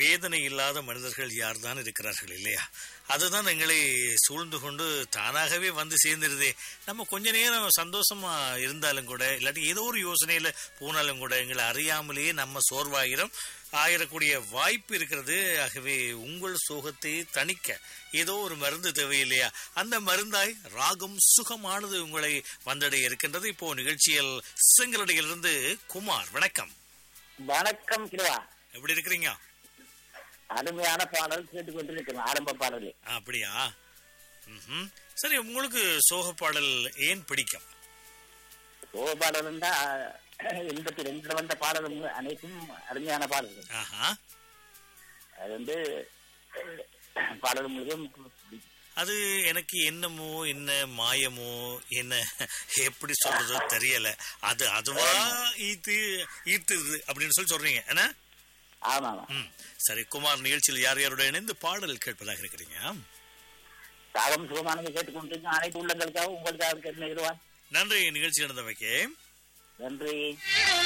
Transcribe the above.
வேதனை இல்லாத மனிதர்கள் யார்தான் இருக்கிறார்கள் இல்லையா அதுதான் எங்களை சூழ்ந்து கொண்டு தானாகவே வந்து சேர்ந்துருதே நம்ம கொஞ்ச நேரம் சந்தோஷமா இருந்தாலும் கூட இல்லாட்டி ஏதோ ஒரு யோசனையில போனாலும் கூட எங்களை அறியாமலேயே நம்ம சோர்வாயிரம் ஆயிரக்கூடிய வாய்ப்பு இருக்கிறது ஆகவே உங்கள் சோகத்தை தணிக்க ஏதோ ஒரு மருந்து தேவையில்லையா அந்த மருந்தாய் ராகம் சுகமானது உங்களை வந்தடைய இருக்கின்றது இப்போ நிகழ்ச்சியில் செங்கலடையிலிருந்து குமார் வணக்கம் வணக்கம் கிருவா எப்படி இருக்கிறீங்க அருமையான பாடல் கேட்டுக்கொண்டிருக்கிறோம் ஆரம்ப பாடல் ஆ, அப்படியா ம்ஹும். சரி உங்களுக்கு சோக பாடல் ஏன் பிடிக்கும் ஓ பாடல் தான் எண்பத்தி ரெண்டுல வந்த பாடலும் அனைத்தும் அருமையான பாடல்கள் ஆஹா அது வந்து பாடல் முழுவதும் பிடிக்கும். அது எனக்கு என்னமோ என்ன மாயமோ என்ன எப்படி சொல்றதோ தெரியல அது அதுவா ஈத்து ஈர்த்துது அப்படின்னு சொல்லி சொல்றீங்க என்ன ஆமா ஆமா ம் சரி குமார் நிகழ்ச்சியில் யார் யாரோட இணைந்து பாடல் கேட்பதாக இருக்கிறீங்க சாகம் சுகமானது கேட்டுக்கொண்டிருக்கோம் அனைத்து உள்ளங்களுக்காக உங்களுக்காக கேட்டு நிகழ்வான் நன்றி நிகழ்ச்சி நடந்தவைக்கே நன்றி